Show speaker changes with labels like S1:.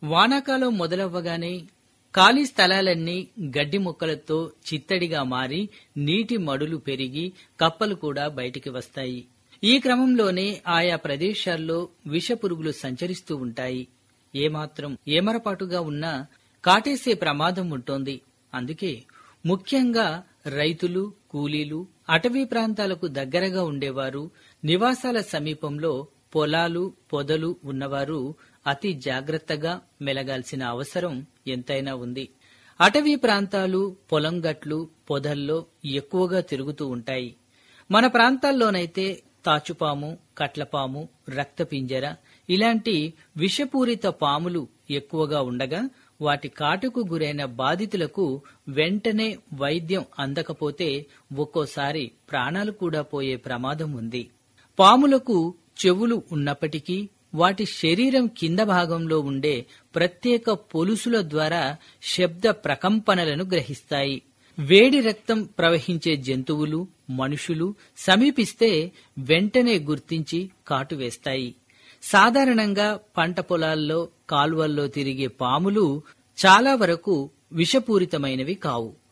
S1: వానాకాలం మొదలవ్వగానే ఖాళీ స్థలాలన్నీ గడ్డి మొక్కలతో చిత్తడిగా మారి నీటి మడులు పెరిగి కప్పలు కూడా బయటికి వస్తాయి ఈ క్రమంలోనే ఆయా ప్రదేశాల్లో విషపురుగులు సంచరిస్తూ ఉంటాయి ఏమాత్రం ఏమరపాటుగా ఉన్నా కాటేసే ప్రమాదం ఉంటోంది అందుకే ముఖ్యంగా రైతులు కూలీలు అటవీ ప్రాంతాలకు దగ్గరగా ఉండేవారు నివాసాల సమీపంలో పొలాలు పొదలు ఉన్నవారు అతి జాగ్రత్తగా మెలగాల్సిన అవసరం ఎంతైనా ఉంది అటవీ ప్రాంతాలు పొలం గట్లు పొదల్లో ఎక్కువగా తిరుగుతూ ఉంటాయి మన ప్రాంతాల్లోనైతే తాచుపాము కట్లపాము రక్తపింజర ఇలాంటి విషపూరిత పాములు ఎక్కువగా ఉండగా వాటి కాటుకు గురైన బాధితులకు వెంటనే వైద్యం అందకపోతే ఒక్కోసారి ప్రాణాలు కూడా పోయే ప్రమాదం ఉంది పాములకు చెవులు ఉన్నప్పటికీ వాటి శరీరం కింద భాగంలో ఉండే ప్రత్యేక పొలుసుల ద్వారా శబ్ద ప్రకంపనలను గ్రహిస్తాయి వేడి రక్తం ప్రవహించే జంతువులు మనుషులు సమీపిస్తే వెంటనే గుర్తించి కాటు వేస్తాయి సాధారణంగా పంట పొలాల్లో కాలువల్లో తిరిగే పాములు చాలా వరకు విషపూరితమైనవి కావు